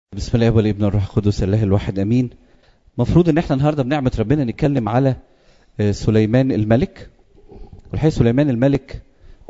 بسم الله والابن والروح القدس الله الواحد امين المفروض ان احنا النهارده بنعمه ربنا نتكلم على آه، سليمان الملك والحقيقه سليمان الملك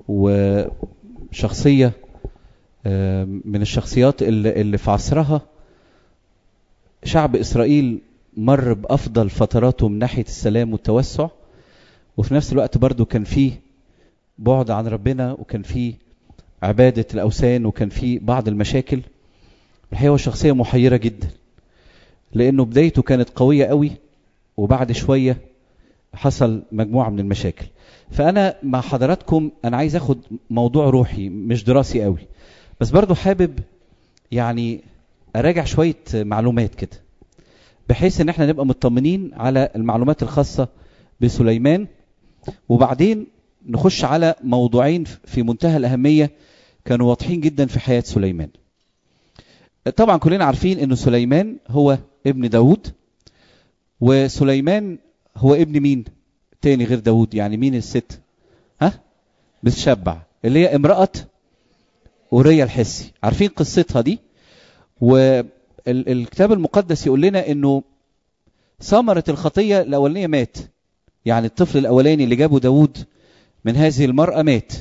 وشخصيه آه، من الشخصيات اللي اللي في عصرها شعب اسرائيل مر بافضل فتراته من ناحيه السلام والتوسع وفي نفس الوقت برضه كان فيه بعد عن ربنا وكان فيه عباده الاوثان وكان فيه بعض المشاكل الحقيقه هو شخصيه محيره جدا لانه بدايته كانت قويه قوي وبعد شويه حصل مجموعه من المشاكل فانا مع حضراتكم انا عايز اخد موضوع روحي مش دراسي قوي بس برضو حابب يعني اراجع شويه معلومات كده بحيث ان احنا نبقى مطمنين على المعلومات الخاصه بسليمان وبعدين نخش على موضوعين في منتهى الاهميه كانوا واضحين جدا في حياه سليمان طبعا كلنا عارفين ان سليمان هو ابن داود وسليمان هو ابن مين تاني غير داود يعني مين الست ها بتشبع اللي هي امرأة أوريا الحسي عارفين قصتها دي والكتاب المقدس يقول لنا انه ثمرة الخطية الأولانية مات يعني الطفل الأولاني اللي جابه داود من هذه المرأة مات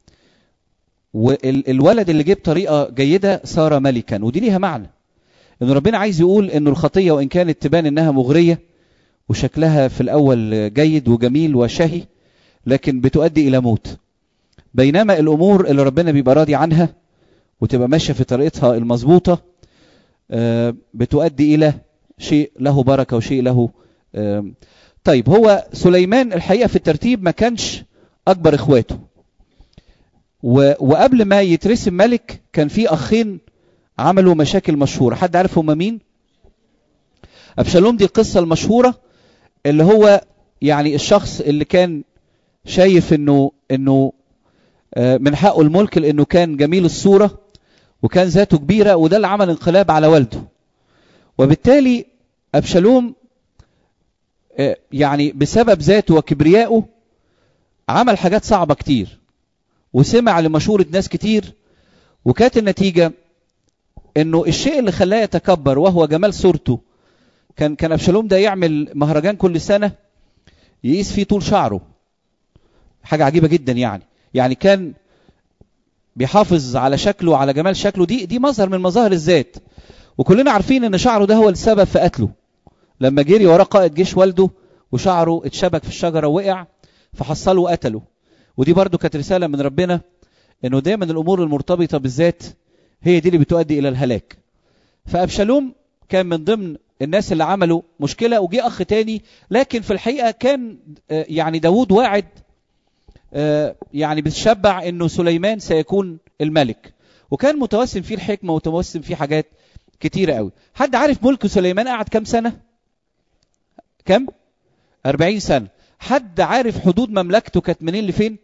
والولد اللي جه بطريقه جيده صار ملكا ودي ليها معنى ان ربنا عايز يقول انه الخطيه وان كانت تبان انها مغريه وشكلها في الاول جيد وجميل وشهي لكن بتؤدي الى موت بينما الامور اللي ربنا بيبقى راضي عنها وتبقى ماشيه في طريقتها المظبوطه آه، بتؤدي الى شيء له بركه وشيء له آه، طيب هو سليمان الحقيقه في الترتيب ما كانش اكبر اخواته و... وقبل ما يترسم ملك كان في اخين عملوا مشاكل مشهوره حد عارف هما مين ابشالوم دي القصه المشهوره اللي هو يعني الشخص اللي كان شايف انه انه آه، من حقه الملك لانه كان جميل الصوره وكان ذاته كبيره وده اللي عمل انقلاب على والده وبالتالي ابشالوم آه، يعني بسبب ذاته وكبريائه عمل حاجات صعبه كتير وسمع لمشورة ناس كتير وكانت النتيجة انه الشيء اللي خلاه يتكبر وهو جمال صورته كان كان ابشالوم ده يعمل مهرجان كل سنة يقيس فيه طول شعره حاجة عجيبة جدا يعني يعني كان بيحافظ على شكله وعلى جمال شكله دي دي مظهر من مظاهر الذات وكلنا عارفين ان شعره ده هو السبب في قتله لما جري وراه قائد جيش والده وشعره اتشبك في الشجرة ووقع فحصله وقتله ودي برضو كانت رسالة من ربنا انه دايما الامور المرتبطة بالذات هي دي اللي بتؤدي الى الهلاك فابشالوم كان من ضمن الناس اللي عملوا مشكلة وجي اخ تاني لكن في الحقيقة كان آه، يعني داود واعد آه، يعني بتشبع انه سليمان سيكون الملك وكان متوسم فيه الحكمة ومتوسم فيه حاجات كتيرة قوي حد عارف ملك سليمان قعد كام سنة كم 40 سنة حد عارف حدود مملكته كانت منين لفين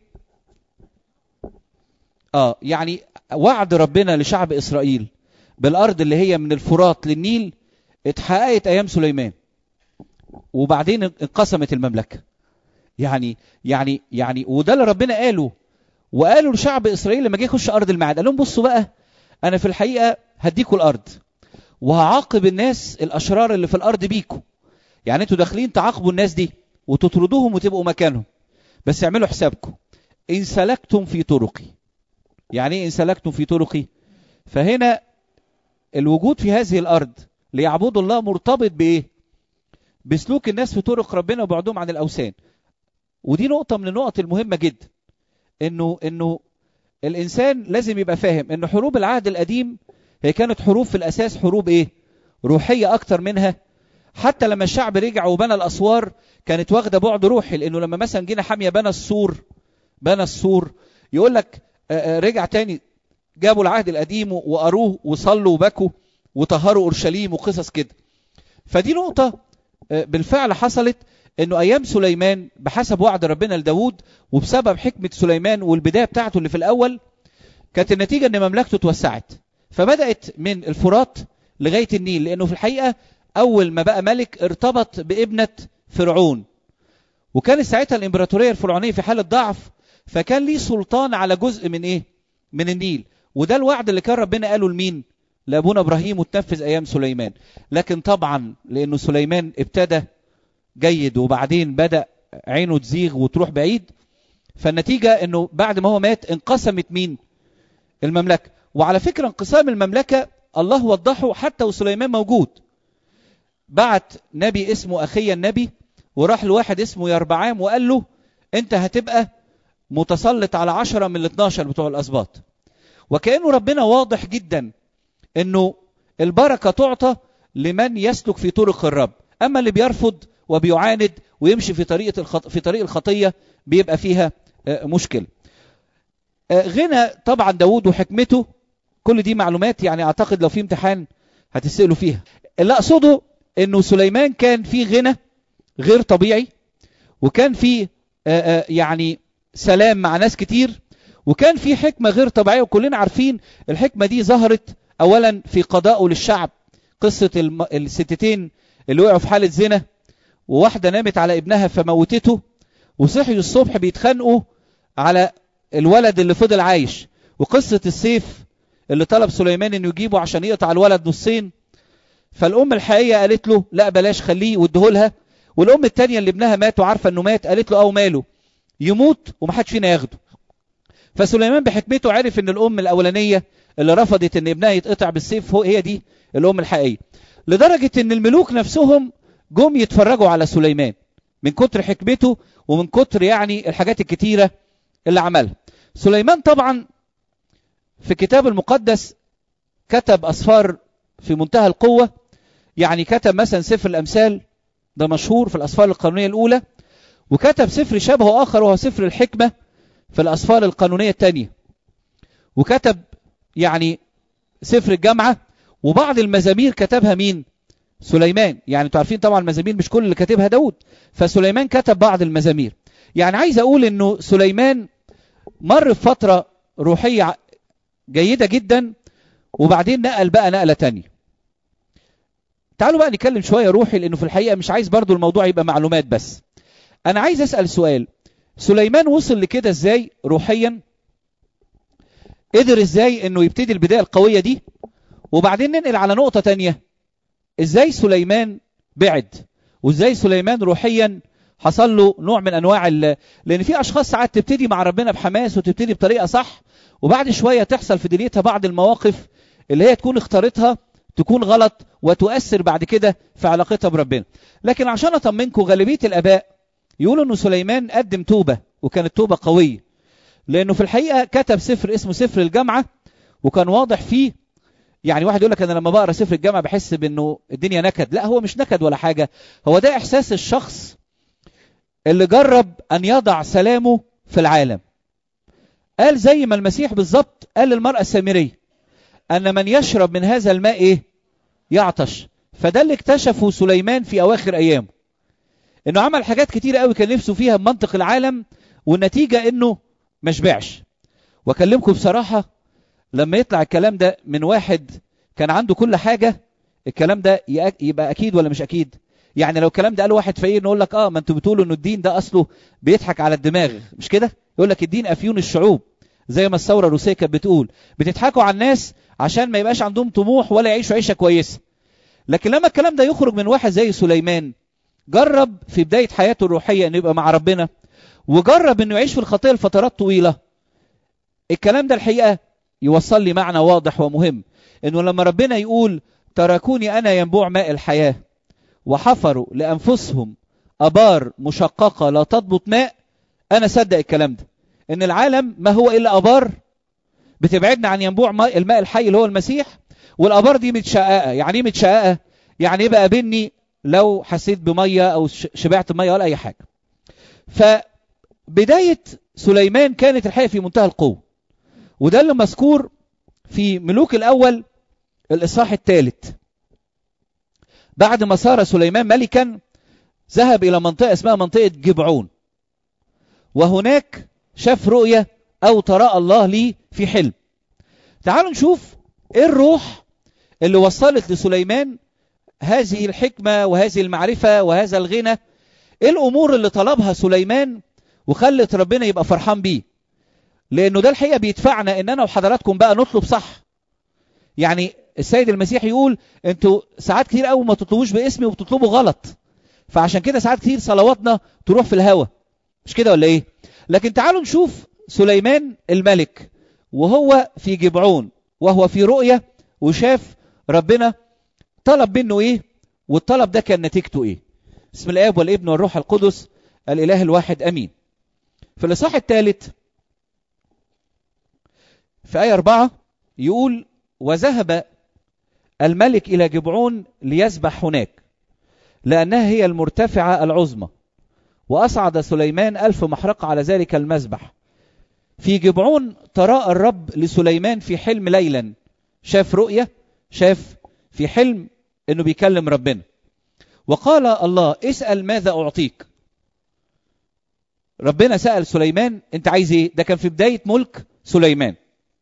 اه يعني وعد ربنا لشعب اسرائيل بالارض اللي هي من الفرات للنيل اتحققت ايام سليمان وبعدين انقسمت المملكه يعني يعني يعني وده اللي ربنا قاله وقالوا لشعب اسرائيل لما جه يخش ارض الميعاد قال لهم بصوا بقى انا في الحقيقه هديكوا الارض وهعاقب الناس الاشرار اللي في الارض بيكوا يعني انتوا داخلين تعاقبوا الناس دي وتطردوهم وتبقوا مكانهم بس اعملوا حسابكم ان سلكتم في طرقي يعني ايه ان سلكتم في طرقي فهنا الوجود في هذه الارض ليعبدوا الله مرتبط بايه بسلوك الناس في طرق ربنا وبعدهم عن الاوثان ودي نقطه من النقط المهمه جدا انه انه الانسان لازم يبقى فاهم ان حروب العهد القديم هي كانت حروب في الاساس حروب ايه روحيه اكتر منها حتى لما الشعب رجع وبنى الاسوار كانت واخده بعد روحي لانه لما مثلا جينا حاميه بنى السور بنى السور يقول لك آه، آه، رجع تاني جابوا العهد القديم وقروه وصلوا وبكوا وطهروا اورشليم وقصص كده فدي نقطه آه، بالفعل حصلت انه ايام سليمان بحسب وعد ربنا لداود وبسبب حكمه سليمان والبدايه بتاعته اللي في الاول كانت النتيجه ان مملكته اتوسعت فبدات من الفرات لغايه النيل لانه في الحقيقه اول ما بقى ملك ارتبط بابنه فرعون وكان ساعتها الامبراطوريه الفرعونيه في حاله ضعف فكان ليه سلطان على جزء من ايه من النيل وده الوعد اللي كان ربنا قاله لمين لابونا ابراهيم وتنفذ ايام سليمان لكن طبعا لانه سليمان ابتدى جيد وبعدين بدا عينه تزيغ وتروح بعيد فالنتيجه انه بعد ما هو مات انقسمت مين المملكه وعلى فكره انقسام المملكه الله وضحه حتى وسليمان موجود بعت نبي اسمه اخي النبي وراح لواحد اسمه يربعام وقال له انت هتبقى متسلط على عشرة من ال 12 بتوع الاسباط وكانه ربنا واضح جدا انه البركه تعطى لمن يسلك في طرق الرب اما اللي بيرفض وبيعاند ويمشي في طريقه الخط... في طريق الخطيه بيبقى فيها مشكله غنى طبعا داوود وحكمته كل دي معلومات يعني اعتقد لو في امتحان هتسالوا فيها اللي اقصده انه سليمان كان في غنى غير طبيعي وكان في يعني سلام مع ناس كتير وكان في حكمه غير طبيعيه وكلنا عارفين الحكمه دي ظهرت اولا في قضائه للشعب قصه الم... الستتين اللي وقعوا في حاله زنا وواحده نامت على ابنها فموتته وصحيوا الصبح بيتخانقوا على الولد اللي فضل عايش وقصه السيف اللي طلب سليمان انه يجيبه عشان يقطع الولد نصين فالام الحقيقيه قالت له لا بلاش خليه واديهولها والام الثانيه اللي ابنها مات وعارفه انه مات قالت له اه ماله يموت ومحدش فينا ياخده فسليمان بحكمته عرف ان الام الاولانيه اللي رفضت ان ابنها يتقطع بالسيف هو هي دي الام الحقيقيه لدرجه ان الملوك نفسهم جم يتفرجوا على سليمان من كتر حكمته ومن كتر يعني الحاجات الكتيره اللي عملها سليمان طبعا في الكتاب المقدس كتب اسفار في منتهى القوه يعني كتب مثلا سفر الامثال ده مشهور في الاسفار القانونيه الاولى وكتب سفر شبهه اخر وهو سفر الحكمه في الاسفار القانونيه الثانيه وكتب يعني سفر الجامعه وبعض المزامير كتبها مين سليمان يعني انتوا عارفين طبعا المزامير مش كل اللي كاتبها داود فسليمان كتب بعض المزامير يعني عايز اقول انه سليمان مر بفتره روحيه جيده جدا وبعدين نقل بقى نقله تانية تعالوا بقى نتكلم شويه روحي لانه في الحقيقه مش عايز برضو الموضوع يبقى معلومات بس انا عايز اسال سؤال سليمان وصل لكده ازاي روحيا قدر ازاي انه يبتدي البدايه القويه دي وبعدين ننقل على نقطه تانية ازاي سليمان بعد وازاي سليمان روحيا حصل له نوع من انواع ال... لان في اشخاص ساعات تبتدي مع ربنا بحماس وتبتدي بطريقه صح وبعد شويه تحصل في دنيتها بعض المواقف اللي هي تكون اختارتها تكون غلط وتؤثر بعد كده في علاقتها بربنا لكن عشان اطمنكم غالبيه الاباء يقولوا انه سليمان قدم توبه وكانت توبه قويه لانه في الحقيقه كتب سفر اسمه سفر الجامعه وكان واضح فيه يعني واحد يقول لك انا لما بقرا سفر الجامعه بحس بانه الدنيا نكد لا هو مش نكد ولا حاجه هو ده احساس الشخص اللي جرب ان يضع سلامه في العالم قال زي ما المسيح بالظبط قال للمراه السامريه ان من يشرب من هذا الماء ايه يعطش فده اللي اكتشفه سليمان في اواخر ايامه انه عمل حاجات كتيره قوي كان نفسه فيها بمنطق العالم والنتيجه انه ما شبعش واكلمكم بصراحه لما يطلع الكلام ده من واحد كان عنده كل حاجه الكلام ده يبقى اكيد ولا مش اكيد يعني لو الكلام ده قاله واحد فقير نقول لك اه ما انتوا بتقولوا انه الدين ده اصله بيضحك على الدماغ مش كده يقول لك الدين افيون الشعوب زي ما الثوره الروسيه كانت بتقول بتضحكوا على الناس عشان ما يبقاش عندهم طموح ولا يعيشوا عيشه كويسه لكن لما الكلام ده يخرج من واحد زي سليمان جرب في بدايه حياته الروحيه انه يبقى مع ربنا وجرب انه يعيش في الخطيه لفترات طويله الكلام ده الحقيقه يوصل لي معنى واضح ومهم انه لما ربنا يقول تركوني انا ينبوع ماء الحياه وحفروا لانفسهم ابار مشققه لا تضبط ماء انا صدق الكلام ده ان العالم ما هو الا ابار بتبعدنا عن ينبوع ماء الماء الحي اللي هو المسيح والابار دي متشققه يعني ايه متشققه يعني يبقى بيني لو حسيت بميه او شبعت ميه ولا اي حاجه فبدايه سليمان كانت الحقيقه في منتهى القوه وده اللي مذكور في ملوك الاول الاصحاح الثالث بعد ما صار سليمان ملكا ذهب الى منطقه اسمها منطقه جبعون وهناك شاف رؤيه او تراءى الله ليه في حلم تعالوا نشوف ايه الروح اللي وصلت لسليمان هذه الحكمه وهذه المعرفه وهذا الغنى ايه الامور اللي طلبها سليمان وخلت ربنا يبقى فرحان بيه لانه ده الحقيقه بيدفعنا ان انا وحضراتكم بقى نطلب صح يعني السيد المسيح يقول انتوا ساعات كتير قوي ما تطلبوش باسمي وبتطلبوا غلط فعشان كده ساعات كتير صلواتنا تروح في الهوا مش كده ولا ايه لكن تعالوا نشوف سليمان الملك وهو في جبعون وهو في رؤية وشاف ربنا طلب منه ايه والطلب ده كان نتيجته ايه بسم الاب والابن والروح القدس الاله الواحد امين في الاصحاح الثالث في آية أربعة يقول وذهب الملك إلى جبعون ليسبح هناك لأنها هي المرتفعة العظمى وأصعد سليمان ألف محرقة على ذلك المذبح في جبعون تراءى الرب لسليمان في حلم ليلا شاف رؤية شاف في حلم انه بيكلم ربنا وقال الله اسأل ماذا أعطيك ربنا سأل سليمان انت عايز ايه ده كان في بداية ملك سليمان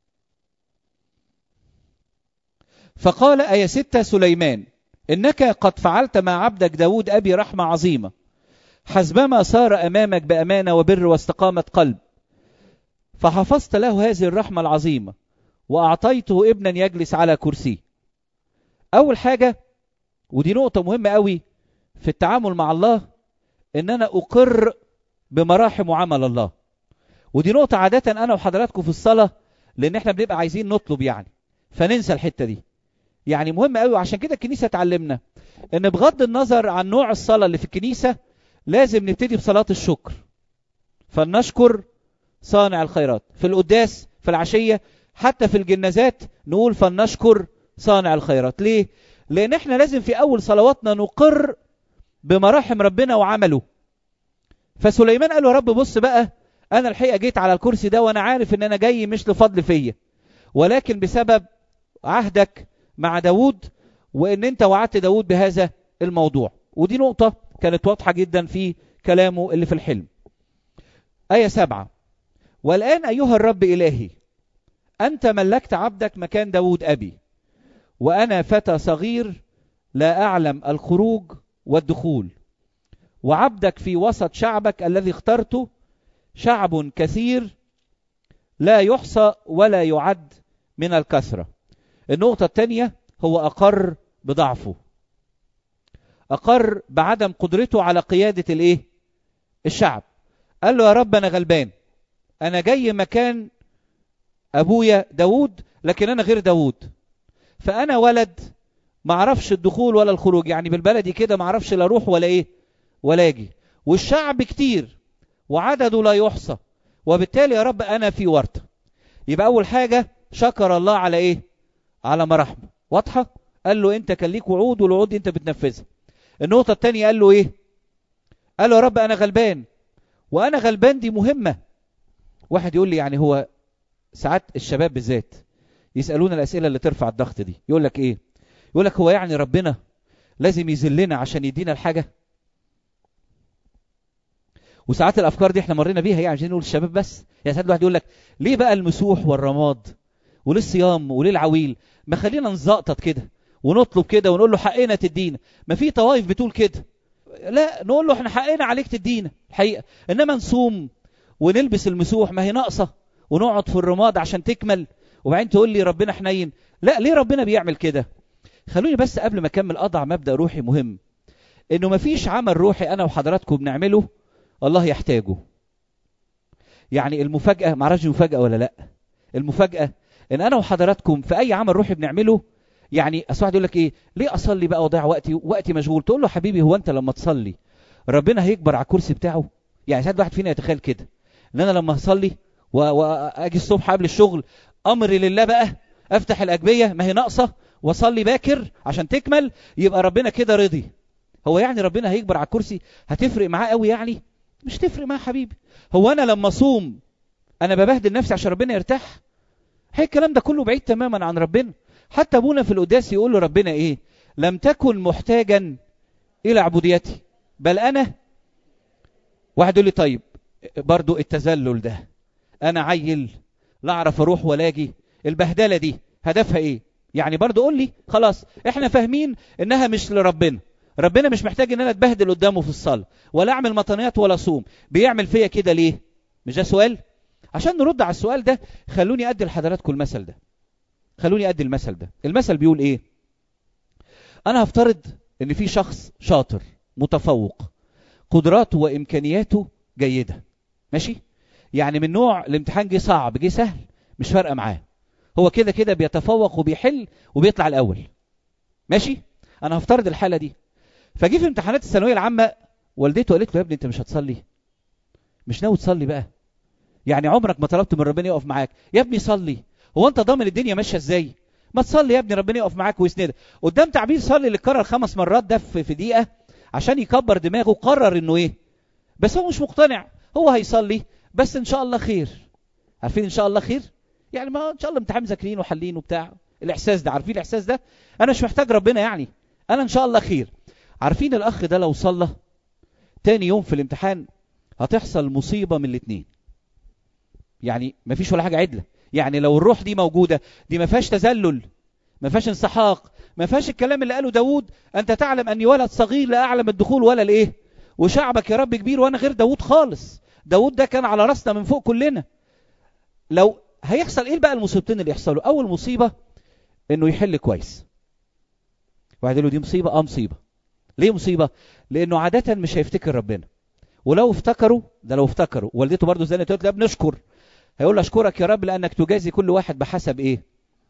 فقال آية ستة سليمان إنك قد فعلت مع عبدك داود أبي رحمة عظيمة حسبما صار أمامك بأمانة وبر واستقامة قلب فحفظت له هذه الرحمة العظيمة وأعطيته ابنا يجلس على كرسي أول حاجة ودي نقطة مهمة قوي في التعامل مع الله إن أنا أقر بمراحم وعمل الله ودي نقطة عادة أنا وحضراتكم في الصلاة لأن إحنا بنبقى عايزين نطلب يعني فننسى الحتة دي يعني مهم قوي وعشان كده الكنيسة تعلمنا إن بغض النظر عن نوع الصلاة اللي في الكنيسة لازم نبتدي بصلاة الشكر فلنشكر صانع الخيرات في القداس في العشية حتى في الجنازات نقول فلنشكر صانع الخيرات ليه؟ لأن احنا لازم في أول صلواتنا نقر بمراحم ربنا وعمله فسليمان قال له يا رب بص بقى أنا الحقيقة جيت على الكرسي ده وأنا عارف إن أنا جاي مش لفضل فيا ولكن بسبب عهدك مع داود وإن أنت وعدت داود بهذا الموضوع ودي نقطة كانت واضحة جدا في كلامه اللي في الحلم آية سبعة والآن أيها الرب إلهي أنت ملكت عبدك مكان داود أبي وأنا فتى صغير لا أعلم الخروج والدخول وعبدك في وسط شعبك الذي اخترته شعب كثير لا يحصى ولا يعد من الكثرة النقطة الثانية هو أقر بضعفه أقر بعدم قدرته على قيادة الإيه؟ الشعب قال له يا رب أنا غلبان أنا جاي مكان أبويا داود لكن أنا غير داود فأنا ولد معرفش الدخول ولا الخروج يعني بالبلدي كده معرفش لا أروح ولا إيه ولا أجي والشعب كتير وعدده لا يحصى وبالتالي يا رب أنا في ورطة يبقى أول حاجة شكر الله على إيه على مراحمه واضحة قال له أنت كان ليك وعود والوعود دي أنت بتنفذها النقطة الثانية قال له إيه قال له يا رب أنا غلبان وأنا غلبان دي مهمة واحد يقول لي يعني هو ساعات الشباب بالذات يسألون الأسئلة اللي ترفع الضغط دي يقول لك إيه يقول لك هو يعني ربنا لازم يذلنا عشان يدينا الحاجة وساعات الأفكار دي احنا مرينا بيها يعني عشان نقول الشباب بس يعني ساعات الواحد يقول لك ليه بقى المسوح والرماد وليه الصيام وليه العويل ما خلينا نزقطط كده ونطلب كده ونقول له حقنا تدينا ما في طوائف بتقول كده لا نقول له احنا حقنا عليك تدينا الحقيقة انما نصوم ونلبس المسوح ما هي ناقصة ونقعد في الرماد عشان تكمل وبعدين تقول لي ربنا حنين لا ليه ربنا بيعمل كده خلوني بس قبل ما اكمل اضع مبدا روحي مهم انه ما فيش عمل روحي انا وحضراتكم بنعمله الله يحتاجه يعني المفاجاه ما اعرفش مفاجاه ولا لا المفاجاه ان انا وحضراتكم في اي عمل روحي بنعمله يعني اصل واحد يقول لك ايه ليه اصلي بقى واضيع وقتي وقتي مشغول تقول له حبيبي هو انت لما تصلي ربنا هيكبر على الكرسي بتاعه يعني ساعات واحد فينا يتخيل كده ان انا لما اصلي واجي الصبح قبل الشغل امري لله بقى افتح الاجبيه ما هي ناقصه واصلي باكر عشان تكمل يبقى ربنا كده رضي هو يعني ربنا هيكبر على الكرسي هتفرق معاه قوي يعني مش تفرق معاه حبيبي هو انا لما اصوم انا ببهدل نفسي عشان ربنا يرتاح هي الكلام ده كله بعيد تماما عن ربنا حتى ابونا في القداس يقول له ربنا ايه لم تكن محتاجا الى عبوديتي بل انا واحد يقول لي طيب برضو التذلل ده انا عيل لا اعرف اروح ولا اجي البهدله دي هدفها ايه يعني برضو قول لي خلاص احنا فاهمين انها مش لربنا ربنا مش محتاج ان انا اتبهدل قدامه في الصلاه ولا اعمل مطنيات ولا صوم بيعمل فيا كده ليه مش ده سؤال عشان نرد على السؤال ده خلوني ادي لحضراتكم المثل ده خلوني ادي المثل ده المثل بيقول ايه انا هفترض ان في شخص شاطر متفوق قدراته وامكانياته جيده ماشي يعني من نوع الامتحان جه صعب جه سهل مش فارقه معاه هو كده كده بيتفوق وبيحل وبيطلع الاول ماشي انا هفترض الحاله دي فجي في امتحانات الثانويه العامه والدته قالت له يا ابني انت مش هتصلي مش ناوي تصلي بقى يعني عمرك ما طلبت من ربنا يقف معاك يا ابني صلي هو انت ضامن الدنيا ماشيه ازاي ما تصلي يا ابني ربنا يقف معاك ويسندك قدام تعبير صلي اللي اتكرر خمس مرات ده في في دقيقه عشان يكبر دماغه قرر انه ايه بس هو مش مقتنع هو هيصلي بس ان شاء الله خير عارفين ان شاء الله خير يعني ما ان شاء الله امتحان مذاكرين وحلين وبتاع الاحساس ده عارفين الاحساس ده انا مش محتاج ربنا يعني انا ان شاء الله خير عارفين الاخ ده لو صلى تاني يوم في الامتحان هتحصل مصيبه من الاثنين يعني ما فيش ولا حاجه عدله يعني لو الروح دي موجوده دي ما فيهاش تذلل ما فيهاش انسحاق ما فيهاش الكلام اللي قاله داوود انت تعلم اني ولد صغير لا اعلم الدخول ولا الايه وشعبك يا رب كبير وانا غير داوود خالص داوود ده كان على راسنا من فوق كلنا لو هيحصل ايه بقى المصيبتين اللي يحصلوا اول مصيبه انه يحل كويس واحد له دي مصيبه اه مصيبه ليه مصيبه لانه عاده مش هيفتكر ربنا ولو افتكروا ده لو افتكروا والدته برضه زي ما قلت له بنشكر هيقول له اشكرك يا رب لانك تجازي كل واحد بحسب ايه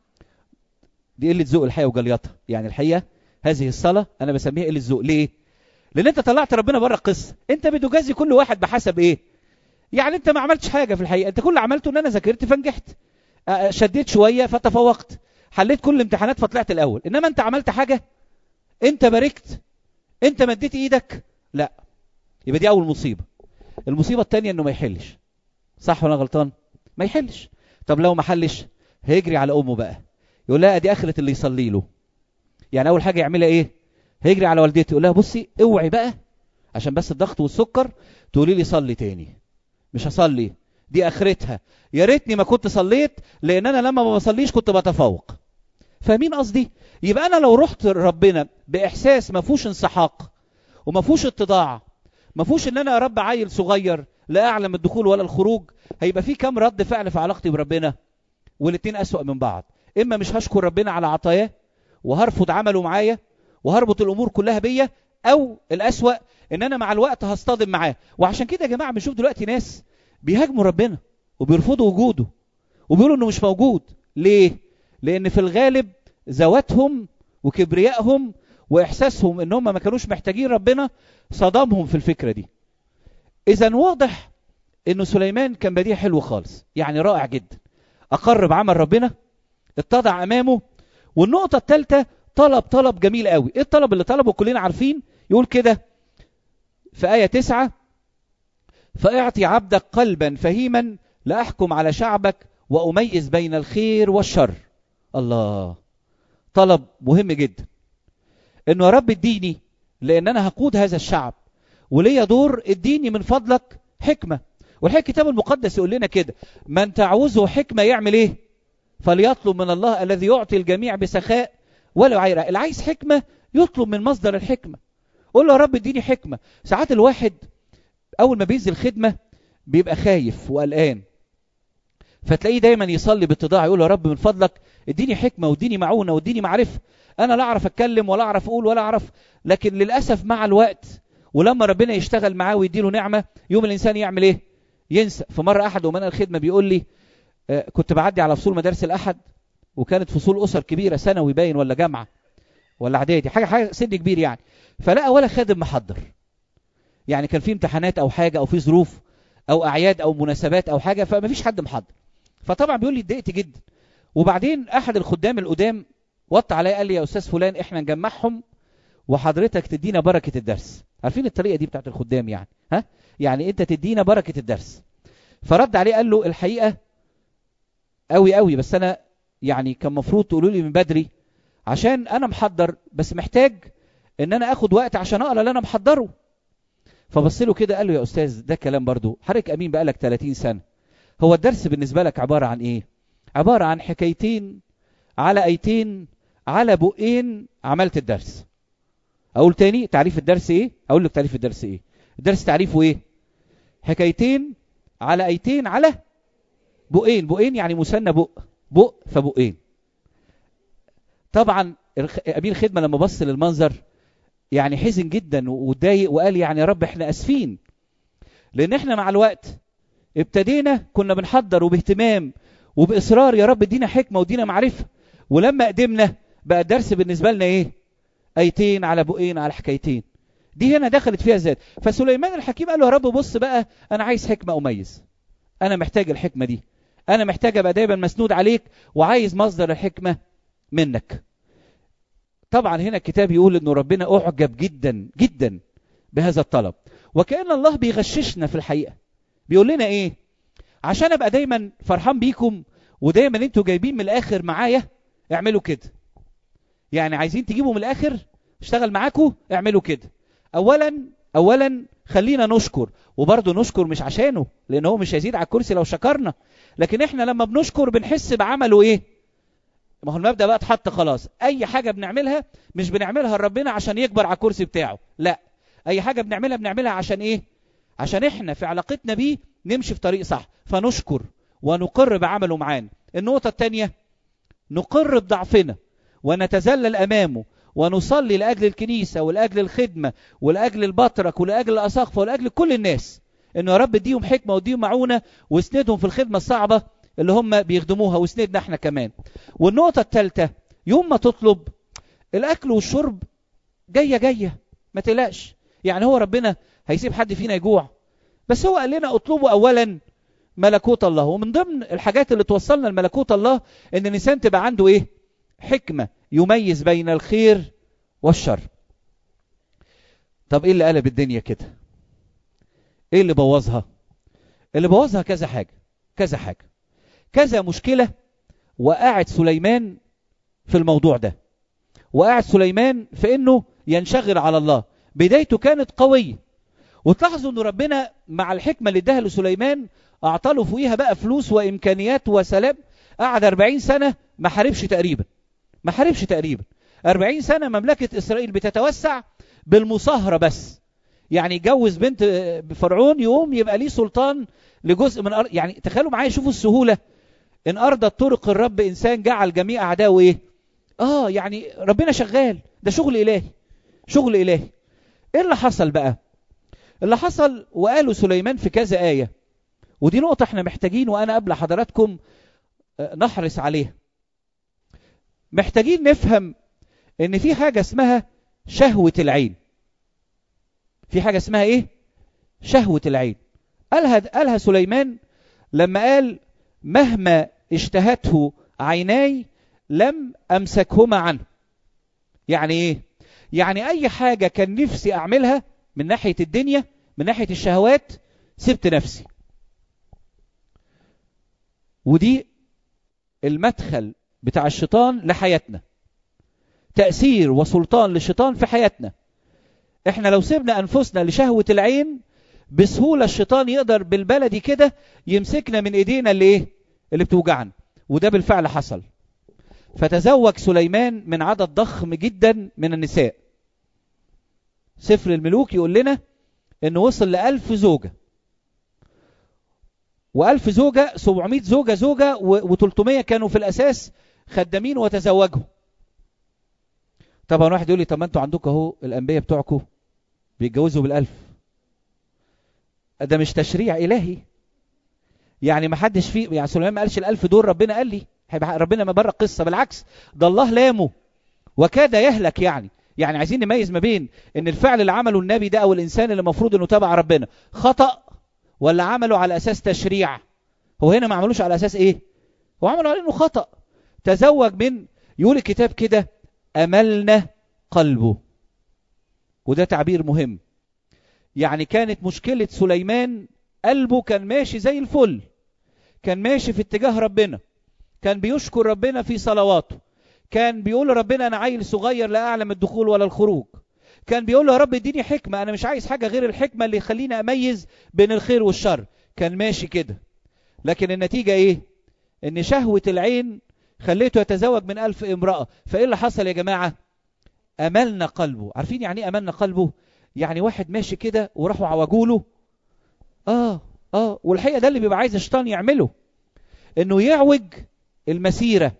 دي قله ذوق الحقيقه وجليطه يعني الحقيقه هذه الصلاه انا بسميها قله ذوق ليه لان انت طلعت ربنا بره القصه انت بتجازي كل واحد بحسب ايه يعني انت ما عملتش حاجه في الحقيقه انت كل اللي عملته ان انا ذاكرت فنجحت شديت شويه فتفوقت حليت كل الامتحانات فطلعت الاول انما انت عملت حاجه انت باركت انت مديت ايدك لا يبقى دي اول مصيبه المصيبه الثانيه انه ما يحلش صح ولا غلطان ما يحلش طب لو ما حلش هيجري على امه بقى يقول لها دي اخره اللي يصلي له يعني اول حاجه يعملها ايه هيجري على والدته يقول لها بصي اوعي بقى عشان بس الضغط والسكر تقولي لي صلي تاني مش هصلي دي اخرتها يا ريتني ما كنت صليت لان انا لما ما بصليش كنت بتفوق فاهمين قصدي يبقى انا لو رحت ربنا باحساس ما فيهوش انسحاق وما فيهوش اتضاع ما فيهوش ان انا يا رب عيل صغير لا اعلم الدخول ولا الخروج هيبقى في كام رد فعل في علاقتي بربنا والاثنين اسوأ من بعض اما مش هشكر ربنا على عطاياه وهرفض عمله معايا وهربط الامور كلها بيا او الاسوأ ان انا مع الوقت هصطدم معاه وعشان كده يا جماعه بنشوف دلوقتي ناس بيهاجموا ربنا وبيرفضوا وجوده وبيقولوا انه مش موجود ليه لان في الغالب ذواتهم وكبريائهم واحساسهم ان هم ما كانوش محتاجين ربنا صدمهم في الفكره دي اذا واضح انه سليمان كان بديع حلو خالص يعني رائع جدا اقر بعمل ربنا اتضع امامه والنقطه الثالثه طلب طلب جميل قوي ايه الطلب اللي طلبه كلنا عارفين يقول كده في آية تسعة فاعطي عبدك قلبا فهيما لأحكم على شعبك وأميز بين الخير والشر الله طلب مهم جدا انه يا رب اديني لان انا هقود هذا الشعب وليا دور اديني من فضلك حكمة والحقيقة الكتاب المقدس يقول لنا كده من تعوزه حكمة يعمل ايه فليطلب من الله الذي يعطي الجميع بسخاء ولا عيرة اللي عايز حكمة يطلب من مصدر الحكمة قول له يا رب اديني حكمة ساعات الواحد اول ما بينزل خدمة بيبقى خايف وقلقان فتلاقيه دايما يصلي باتضاع يقول يا رب من فضلك اديني حكمة واديني معونة واديني معرفة انا لا اعرف اتكلم ولا اعرف اقول ولا اعرف لكن للاسف مع الوقت ولما ربنا يشتغل معاه ويديله نعمة يوم الانسان يعمل ايه ينسى فمرة احد امنا الخدمة بيقول لي آه كنت بعدي على فصول مدارس الاحد وكانت فصول اسر كبيرة ثانوي باين ولا جامعة ولا اعدادي حاجة حاجة سن كبير يعني فلقى ولا خادم محضر يعني كان في امتحانات او حاجة او في ظروف او اعياد او مناسبات او حاجة فما فيش حد محضر فطبعا بيقول لي اتضايقت جدا وبعدين احد الخدام القدام وط عليا قال لي يا استاذ فلان احنا نجمعهم وحضرتك تدينا بركة الدرس عارفين الطريقة دي بتاعت الخدام يعني ها يعني انت تدينا بركة الدرس فرد عليه قال له الحقيقة قوي قوي بس انا يعني كان مفروض تقولوا لي من بدري عشان انا محضر بس محتاج ان انا اخد وقت عشان اقرا اللي انا محضره فبص له كده قال له يا استاذ ده كلام برضو حضرتك امين بقالك 30 سنه هو الدرس بالنسبه لك عباره عن ايه عباره عن حكايتين على ايتين على بقين عملت الدرس اقول تاني تعريف الدرس ايه اقول لك تعريف الدرس ايه الدرس تعريفه ايه حكايتين على ايتين على بقين بقين يعني مثنى بق بق فبقين طبعا أبي الخدمة لما بص للمنظر يعني حزن جدا واتضايق وقال يعني يا رب احنا اسفين لان احنا مع الوقت ابتدينا كنا بنحضر وباهتمام وباصرار يا رب ادينا حكمه وادينا معرفه ولما قدمنا بقى الدرس بالنسبه لنا ايه ايتين على بقين على حكايتين دي هنا دخلت فيها الذات فسليمان الحكيم قال له يا رب بص بقى انا عايز حكمه اميز انا محتاج الحكمه دي انا محتاج ابقى دايما مسنود عليك وعايز مصدر الحكمه منك طبعا هنا الكتاب يقول انه ربنا اعجب جدا جدا بهذا الطلب وكأن الله بيغششنا في الحقيقة بيقول لنا ايه عشان ابقى دايما فرحان بيكم ودايما انتوا جايبين من الاخر معايا اعملوا كده يعني عايزين تجيبوا من الاخر اشتغل معاكم اعملوا كده اولا اولا خلينا نشكر وبرضه نشكر مش عشانه لان هو مش هيزيد على الكرسي لو شكرنا لكن احنا لما بنشكر بنحس بعمله ايه ما هو المبدا بقى اتحط خلاص اي حاجه بنعملها مش بنعملها لربنا عشان يكبر على الكرسي بتاعه لا اي حاجه بنعملها بنعملها عشان ايه عشان احنا في علاقتنا بيه نمشي في طريق صح فنشكر ونقر بعمله معانا النقطه الثانيه نقر بضعفنا ونتذلل امامه ونصلي لاجل الكنيسه ولاجل الخدمه ولاجل البطرك ولاجل الاساقفه ولاجل كل الناس انه يا رب اديهم حكمه واديهم معونه واسندهم في الخدمه الصعبه اللي هم بيخدموها واسندنا احنا كمان والنقطه الثالثه يوم ما تطلب الاكل والشرب جايه جايه ما تقلقش يعني هو ربنا هيسيب حد فينا يجوع بس هو قال لنا اطلبوا اولا ملكوت الله ومن ضمن الحاجات اللي توصلنا لملكوت الله ان الانسان تبقى عنده ايه حكمه يميز بين الخير والشر طب ايه اللي قلب الدنيا كده ايه اللي بوظها اللي بوظها كذا حاجه كذا حاجه كذا مشكله وقعت سليمان في الموضوع ده وقعت سليمان في انه ينشغل على الله بدايته كانت قويه وتلاحظوا ان ربنا مع الحكمه اللي اداها لسليمان اعطى له فوقيها بقى فلوس وامكانيات وسلام قعد 40 سنه ما حاربش تقريبا ما حاربش تقريبا 40 سنه مملكه اسرائيل بتتوسع بالمصاهره بس يعني يتجوز بنت فرعون يقوم يبقى ليه سلطان لجزء من أرض يعني تخيلوا معايا شوفوا السهوله ان ارضت طرق الرب انسان جعل جميع اعدائه ايه اه يعني ربنا شغال ده شغل الهي شغل الهي ايه اللي حصل بقى اللي حصل وقالوا سليمان في كذا آية ودي نقطة احنا محتاجين وانا قبل حضراتكم نحرص عليها محتاجين نفهم ان في حاجة اسمها شهوة العين في حاجة اسمها ايه شهوة العين قالها, قالها سليمان لما قال مهما اشتهته عيناي لم امسكهما عنه يعني ايه يعني اي حاجة كان نفسي اعملها من ناحية الدنيا من ناحية الشهوات سبت نفسي ودي المدخل بتاع الشيطان لحياتنا تأثير وسلطان للشيطان في حياتنا احنا لو سيبنا انفسنا لشهوة العين بسهولة الشيطان يقدر بالبلدي كده يمسكنا من ايدينا اللي ايه اللي بتوجعنا وده بالفعل حصل فتزوج سليمان من عدد ضخم جدا من النساء سفر الملوك يقول لنا انه وصل لألف زوجة وألف زوجة 700 زوجة زوجة و300 كانوا في الأساس خدامين وتزوجوا طبعا واحد يقول لي طب ما انتوا عندكم اهو الأنبياء بتوعكم بيتجوزوا بالألف ده مش تشريع إلهي يعني ما حدش فيه يعني سليمان ما قالش الألف دول ربنا قال لي ربنا ما بره القصة بالعكس ده الله لامه وكاد يهلك يعني يعني عايزين نميز ما بين ان الفعل اللي عمله النبي ده او الانسان اللي المفروض انه تبع ربنا خطأ ولا عمله على اساس تشريع هو هنا ما عملوش على اساس ايه هو عمله على انه خطأ تزوج من يقول الكتاب كده املنا قلبه وده تعبير مهم يعني كانت مشكلة سليمان قلبه كان ماشي زي الفل كان ماشي في اتجاه ربنا كان بيشكر ربنا في صلواته كان بيقول لربنا انا عيل صغير لا اعلم الدخول ولا الخروج كان بيقول له يا رب اديني حكمه انا مش عايز حاجه غير الحكمه اللي يخليني اميز بين الخير والشر كان ماشي كده لكن النتيجه ايه ان شهوه العين خليته يتزوج من ألف امراه فايه اللي حصل يا جماعه املنا قلبه عارفين يعني ايه املنا قلبه يعني واحد ماشي كده وراحوا عوجوا له اه اه والحقيقه ده اللي بيبقى عايز الشيطان يعمله انه يعوج المسيره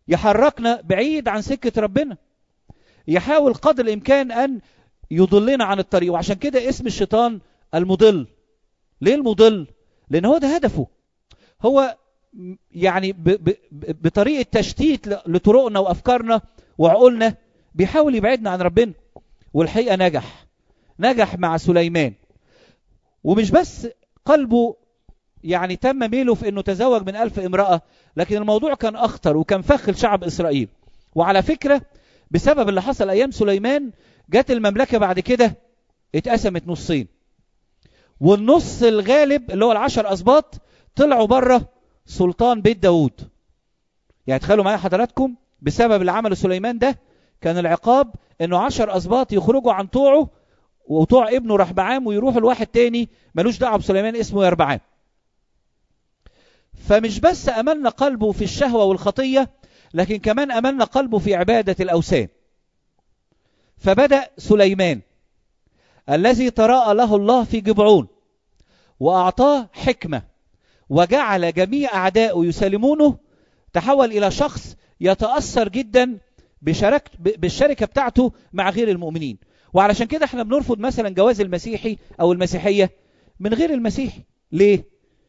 يحركنا بعيد عن سكة ربنا يحاول قدر الإمكان أن يضلنا عن الطريق وعشان كده اسم الشيطان المضل ليه المضل لأن هو ده هدفه هو يعني ب ب بطريقة تشتيت لطرقنا وأفكارنا وعقولنا بيحاول يبعدنا عن ربنا والحقيقة نجح نجح مع سليمان ومش بس قلبه يعني تم ميله في انه تزوج من ألف امرأة لكن الموضوع كان أخطر وكان فخ لشعب إسرائيل وعلى فكرة بسبب اللي حصل أيام سليمان جت المملكة بعد كده اتقسمت نصين والنص الغالب اللي هو العشر أسباط طلعوا بره سلطان بيت داود يعني تخيلوا معايا حضراتكم بسبب اللي عمله سليمان ده كان العقاب انه عشر أسباط يخرجوا عن طوعه وطوع ابنه رحبعام ويروحوا لواحد تاني ملوش دعوه بسليمان اسمه يربعام فمش بس أملنا قلبه في الشهوة والخطية لكن كمان أملنا قلبه في عبادة الأوثان فبدأ سليمان الذي تراءى له الله في جبعون وأعطاه حكمة وجعل جميع أعدائه يسلمونه تحول إلى شخص يتأثر جدا بشركة بالشركة بتاعته مع غير المؤمنين وعلشان كده احنا بنرفض مثلا جواز المسيحي أو المسيحية من غير المسيحي ليه؟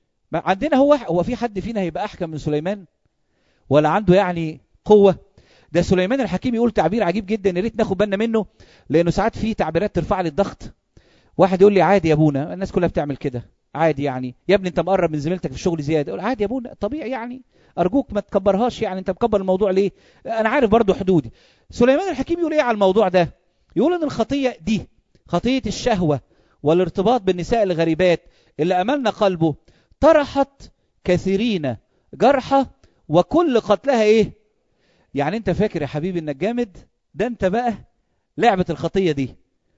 عندنا هو هو في حد فينا هيبقى أحكم من سليمان ولا عنده يعني قوة ده سليمان الحكيم يقول تعبير عجيب جدا يا ريت ناخد بالنا منه لأنه ساعات في تعبيرات ترفع لي الضغط واحد يقول لي عادي يا ابونا الناس كلها بتعمل كده عادي يعني يا ابني انت مقرب من زميلتك في الشغل زياده يقول عادي يا ابونا طبيعي يعني ارجوك ما تكبرهاش يعني انت مكبر الموضوع ليه انا عارف برضو حدودي سليمان الحكيم يقول ايه على الموضوع ده يقول ان الخطيه دي خطيه الشهوه والارتباط بالنساء الغريبات اللي املنا قلبه طرحت كثيرين جرحى وكل قتلها ايه يعني انت فاكر يا حبيبي انك جامد ده انت بقى لعبة الخطية دي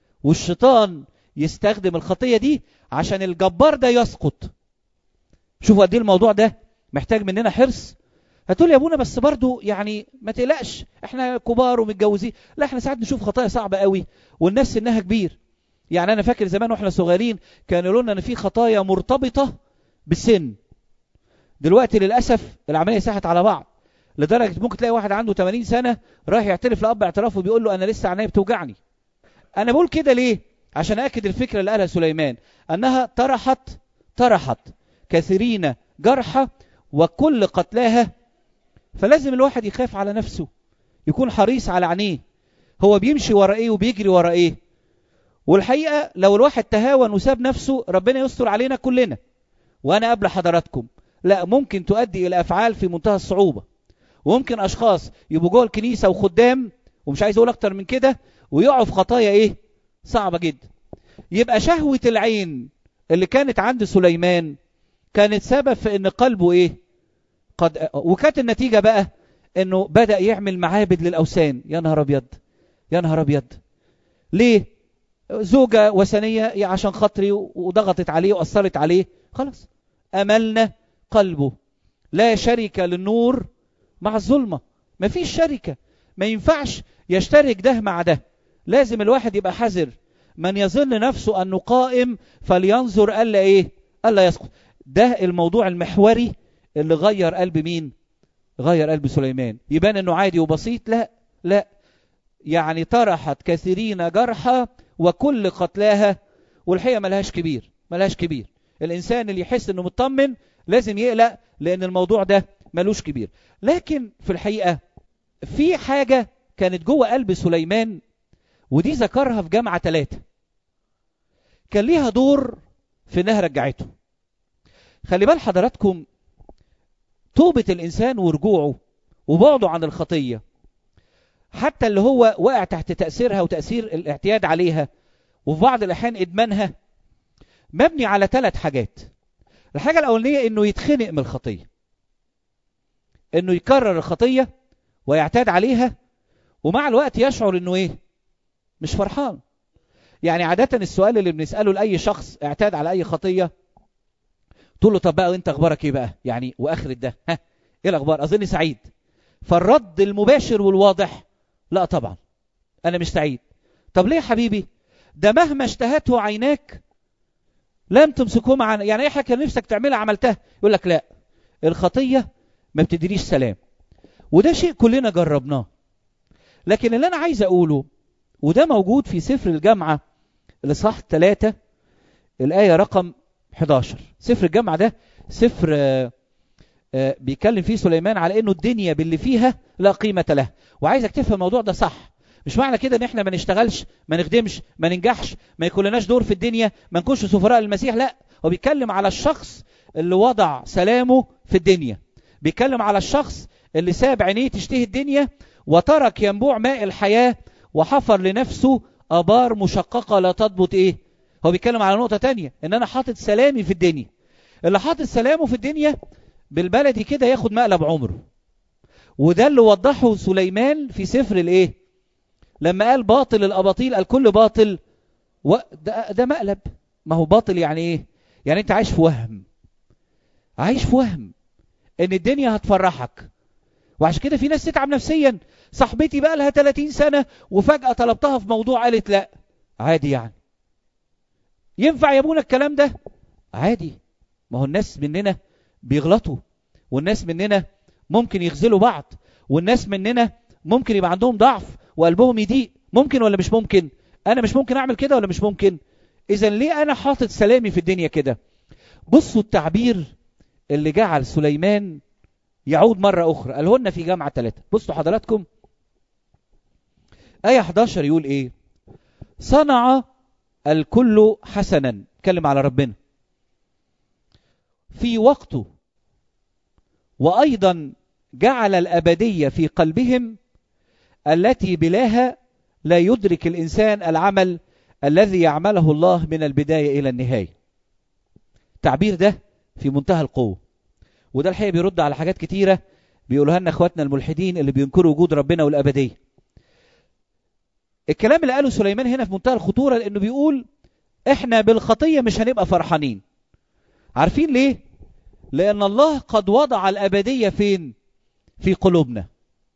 والشيطان يستخدم الخطية دي عشان الجبار ده يسقط شوفوا قد ايه الموضوع ده محتاج مننا حرص هتقول يا ابونا بس برضو يعني ما تقلقش احنا كبار ومتجوزين لا احنا ساعات نشوف خطايا صعبة قوي والناس سنها كبير يعني انا فاكر زمان واحنا صغيرين كانوا يقولوا لنا ان في خطايا مرتبطة بالسن دلوقتي للاسف العمليه ساحت على بعض لدرجه ممكن تلاقي واحد عنده 80 سنه رايح يعترف لاب اعترافه بيقول له انا لسه عينيا بتوجعني انا بقول كده ليه عشان اكد الفكره اللي قالها سليمان انها طرحت طرحت كثيرين جرحى وكل قتلاها فلازم الواحد يخاف على نفسه يكون حريص على عينيه هو بيمشي ورا ايه وبيجري ورا ايه والحقيقه لو الواحد تهاون وساب نفسه ربنا يستر علينا كلنا وانا قبل حضراتكم لا ممكن تؤدي الى افعال في منتهى الصعوبه وممكن اشخاص يبقوا جوه الكنيسه وخدام ومش عايز اقول اكتر من كده ويقعوا في خطايا ايه صعبه جدا يبقى شهوه العين اللي كانت عند سليمان كانت سبب في ان قلبه ايه قد وكانت النتيجه بقى انه بدا يعمل معابد للاوثان يا نهار ابيض يا نهار ابيض ليه زوجه وثنيه عشان خاطري وضغطت عليه واثرت عليه خلاص املنا قلبه لا شركه للنور مع الظلمه مفيش شركه ما ينفعش يشترك ده مع ده لازم الواحد يبقى حذر من يظن نفسه انه قائم فلينظر الا ايه الا يسقط ده الموضوع المحوري اللي غير قلب مين غير قلب سليمان يبان انه عادي وبسيط لا لا يعني طرحت كثيرين جرحى وكل قتلاها والحقيقه ملهاش كبير ملهاش كبير الانسان اللي يحس انه مطمن لازم يقلق لان الموضوع ده ملوش كبير لكن في الحقيقه في حاجه كانت جوه قلب سليمان ودي ذكرها في جامعه ثلاثة كان ليها دور في انها رجعته خلي بال حضراتكم توبة الإنسان ورجوعه وبعده عن الخطية حتى اللي هو واقع تحت تأثيرها وتأثير الاعتياد عليها وفي بعض الأحيان إدمانها مبني على ثلاث حاجات الحاجة الأولانية إنه يتخنق من الخطية إنه يكرر الخطية ويعتاد عليها ومع الوقت يشعر إنه إيه مش فرحان يعني عادة السؤال اللي بنسأله لأي شخص اعتاد على أي خطية تقول له طب بقى وانت اخبارك ايه بقى يعني واخر ده ها ايه الاخبار اظني سعيد فالرد المباشر والواضح لا طبعا انا مش سعيد طب ليه يا حبيبي ده مهما اشتهته عيناك لم تمسكهم عن يعني اي حاجه كان نفسك تعملها عملتها يقول لك لا الخطيه ما بتدينيش سلام وده شيء كلنا جربناه لكن اللي انا عايز اقوله وده موجود في سفر الجامعة الاصحاح 3 الآية رقم 11 سفر الجامعة ده سفر آه، آه، بيتكلم فيه سليمان على انه الدنيا باللي فيها لا قيمة لها وعايزك تفهم الموضوع ده صح مش معنى كده ان احنا ما نشتغلش ما نخدمش ما ننجحش ما يكون لناش دور في الدنيا ما نكونش سفراء للمسيح لا هو بيتكلم على الشخص اللي وضع سلامه في الدنيا بيتكلم على الشخص اللي ساب عينيه تشتهي الدنيا وترك ينبوع ماء الحياة وحفر لنفسه ابار مشققة لا تضبط ايه هو بيتكلم على نقطة تانية ان انا حاطط سلامي في الدنيا اللي حاطط سلامه في الدنيا بالبلدي كده ياخد مقلب عمره وده اللي وضحه سليمان في سفر الايه لما قال باطل الاباطيل قال كل باطل و... ده, ده مقلب ما هو باطل يعني ايه يعني انت عايش في وهم عايش في وهم ان الدنيا هتفرحك وعشان كده في ناس تتعب نفسيا صاحبتي بقى لها 30 سنة وفجأة طلبتها في موضوع قالت لا عادي يعني ينفع يا ابونا الكلام ده عادي ما هو الناس مننا بيغلطوا والناس مننا ممكن يخذلوا بعض والناس مننا ممكن يبقى عندهم ضعف وقلبهم يضيق ممكن ولا مش ممكن انا مش ممكن اعمل كده ولا مش ممكن اذا ليه انا حاطط سلامي في الدنيا كده بصوا التعبير اللي جعل سليمان يعود مرة أخرى قالهن في جامعة ثلاثة بصوا حضراتكم آية 11 يقول إيه صنع الكل حسنا اتكلم على ربنا في وقته وأيضا جعل الأبدية في قلبهم التي بلاها لا يدرك الإنسان العمل الذي يعمله الله من البداية إلى النهاية التعبير ده في منتهى القوة وده الحقيقة بيرد على حاجات كتيرة بيقولوها لنا اخواتنا الملحدين اللي بينكروا وجود ربنا والأبدية الكلام اللي قاله سليمان هنا في منتهى الخطورة لأنه بيقول احنا بالخطية مش هنبقى فرحانين عارفين ليه لأن الله قد وضع الأبدية فين في قلوبنا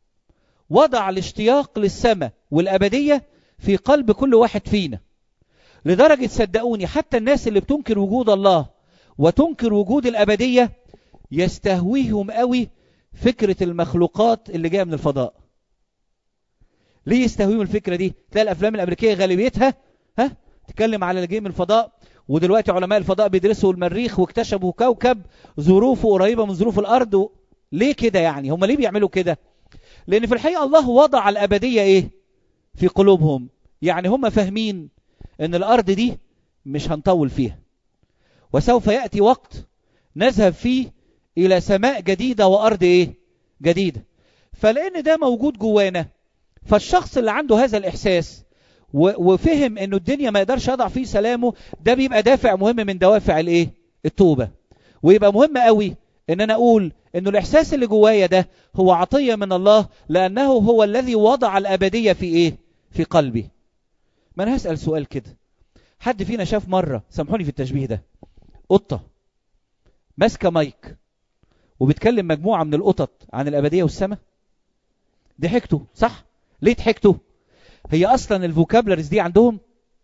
وضع الاشتياق للسماء والأبدية في قلب كل واحد فينا لدرجة صدقوني حتى الناس اللي بتنكر وجود الله وتنكر وجود الأبدية يستهويهم قوي فكرة المخلوقات اللي جاية من الفضاء ليه يستهويهم الفكرة دي تلاقي الأفلام الأمريكية غالبيتها ها تتكلم على اللي جاي من الفضاء ودلوقتي علماء الفضاء بيدرسوا المريخ واكتشفوا كوكب ظروفه قريبة من ظروف الأرض و... ليه كده يعني هم ليه بيعملوا كده لأن في الحقيقة الله وضع الأبدية إيه في قلوبهم يعني هم فاهمين أن الأرض دي مش هنطول فيها وسوف يأتي وقت نذهب فيه إلى سماء جديدة وأرض إيه جديدة فلأن ده موجود جوانا فالشخص اللي عنده هذا الإحساس وفهم أنه الدنيا ما يقدرش يضع فيه سلامه ده بيبقى دافع مهم من دوافع الإيه التوبة ويبقى مهم قوي ان انا اقول انه الاحساس اللي جوايا ده هو عطية من الله لانه هو الذي وضع الابدية في ايه في قلبي ما انا هسأل سؤال كده حد فينا شاف مرة سامحوني في التشبيه ده قطة ماسكة مايك وبتكلم مجموعة من القطط عن الابدية والسماء ضحكتوا صح ليه ضحكتوا هي اصلا الفوكابلرز دي عندهم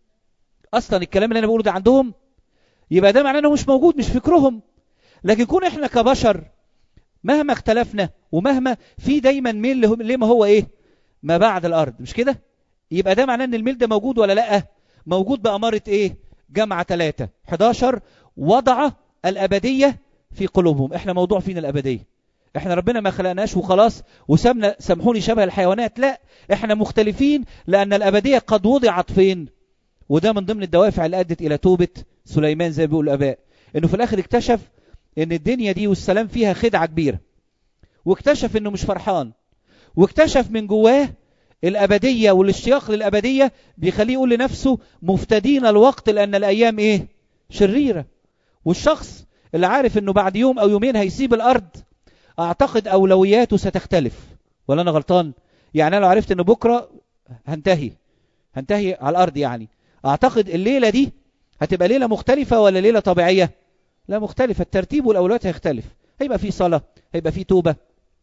اصلا الكلام اللي انا بقوله ده عندهم يبقى ده معناه انه مش موجود مش فكرهم لكن كون احنا كبشر مهما اختلفنا ومهما في دايما ميل لما هو ايه ما بعد الارض مش كده يبقى ده معناه ان الميل ده موجود ولا لا موجود بأمارة ايه جامعة 3 11 وضع الأبدية في قلوبهم احنا موضوع فينا الأبدية احنا ربنا ما خلقناش وخلاص وسمنا سامحوني شبه الحيوانات لا احنا مختلفين لأن الأبدية قد وضعت فين وده من ضمن الدوافع اللي أدت إلى توبة سليمان زي ما بيقول الآباء انه في الآخر اكتشف ان الدنيا دي والسلام فيها خدعة كبيرة واكتشف انه مش فرحان واكتشف من جواه الأبدية والاشتياق للأبدية بيخليه يقول لنفسه مفتدين الوقت لأن الأيام إيه شريرة والشخص اللي عارف أنه بعد يوم أو يومين هيسيب الأرض أعتقد أولوياته ستختلف ولا أنا غلطان يعني أنا لو عرفت أنه بكرة هنتهي هنتهي على الأرض يعني أعتقد الليلة دي هتبقى ليلة مختلفة ولا ليلة طبيعية لا مختلفة الترتيب والأولويات هيختلف هيبقى في صلاة هيبقى في توبة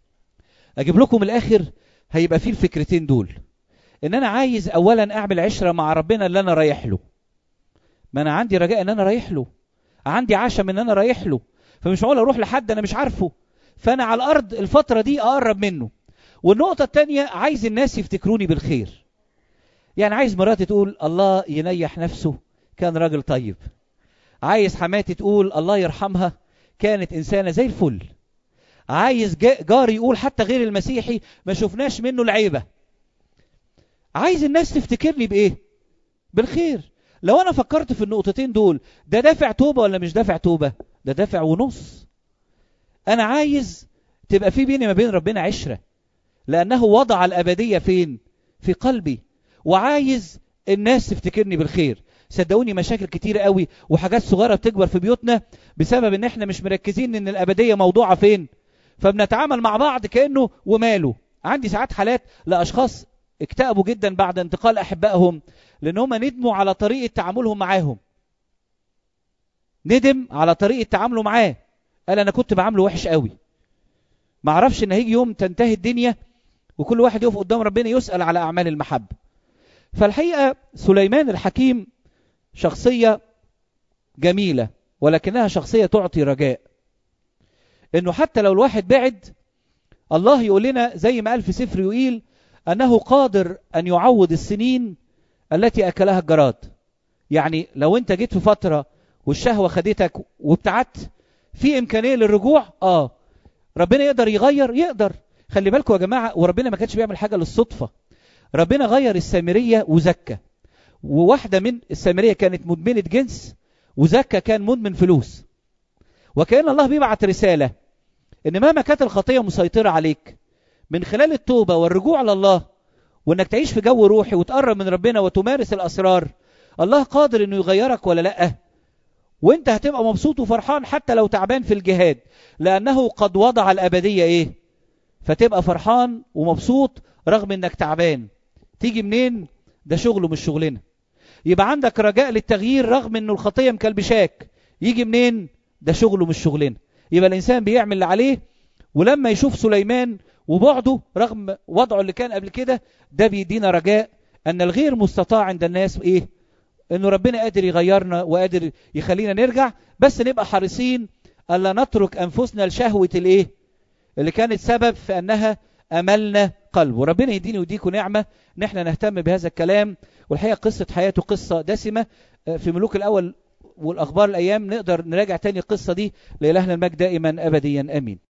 أجيب لكم الآخر هيبقى فيه الفكرتين دول ان انا عايز اولا اعمل عشرة مع ربنا اللي انا رايح له ما انا عندي رجاء ان انا رايح له عندي عشم ان انا رايح له فمش معقول اروح لحد انا مش عارفه فانا على الارض الفترة دي اقرب منه والنقطة التانية عايز الناس يفتكروني بالخير يعني عايز مراتي تقول الله ينيح نفسه كان راجل طيب عايز حماتي تقول الله يرحمها كانت إنسانة زي الفل عايز جاري يقول حتى غير المسيحي ما شفناش منه العيبة عايز الناس تفتكرني بإيه بالخير لو أنا فكرت في النقطتين دول ده دافع توبة ولا مش دافع توبة ده دافع ونص أنا عايز تبقى في بيني ما بين ربنا عشرة لأنه وضع الأبدية فين في قلبي وعايز الناس تفتكرني بالخير صدقوني مشاكل كتيرة قوي وحاجات صغيرة بتكبر في بيوتنا بسبب ان احنا مش مركزين ان الأبدية موضوعة فين فبنتعامل مع بعض كأنه وماله عندي ساعات حالات لأشخاص اكتئبوا جدا بعد انتقال أحبائهم لأن هم ندموا على طريقة تعاملهم معاهم ندم على طريقة تعامله معاه قال أنا كنت بعامله وحش قوي ما اعرفش ان هيجي يوم تنتهي الدنيا وكل واحد يقف قدام ربنا يسأل على أعمال المحبة فالحقيقة سليمان الحكيم شخصية جميلة ولكنها شخصية تعطي رجاء انه حتى لو الواحد بعد الله يقول لنا زي ما قال في سفر يقيل انه قادر ان يعوض السنين التي اكلها الجراد يعني لو انت جيت في فترة والشهوة خدتك وابتعدت في امكانية للرجوع اه ربنا يقدر يغير يقدر خلي بالكم يا جماعة وربنا ما كانش بيعمل حاجة للصدفة ربنا غير السامرية وزكى وواحدة من السامرية كانت مدمنة جنس وزكى كان مدمن فلوس وكأن الله بيبعت رسالة ان مهما كانت الخطية مسيطرة عليك من خلال التوبة والرجوع لله وانك تعيش في جو روحي وتقرب من ربنا وتمارس الاسرار الله قادر انه يغيرك ولا لا وانت هتبقى مبسوط وفرحان حتى لو تعبان في الجهاد لانه قد وضع الابدية ايه فتبقى فرحان ومبسوط رغم انك تعبان تيجي منين ده شغله مش شغلنا يبقى عندك رجاء للتغيير رغم انه الخطية مكلبشاك يجي منين ده شغله مش شغلنا يبقى الانسان بيعمل اللي عليه ولما يشوف سليمان وبعده رغم وضعه اللي كان قبل كده ده بيدينا رجاء ان الغير مستطاع عند الناس ايه انه ربنا قادر يغيرنا وقادر يخلينا نرجع بس نبقى حريصين الا نترك انفسنا لشهوة الايه اللي كانت سبب في انها املنا قلب وربنا يديني ويديكم نعمة ان احنا نهتم بهذا الكلام والحقيقة قصة حياته قصة دسمة في ملوك الاول والاخبار الايام نقدر نراجع تاني القصة دي لإلهنا المجد دائما ابديا امين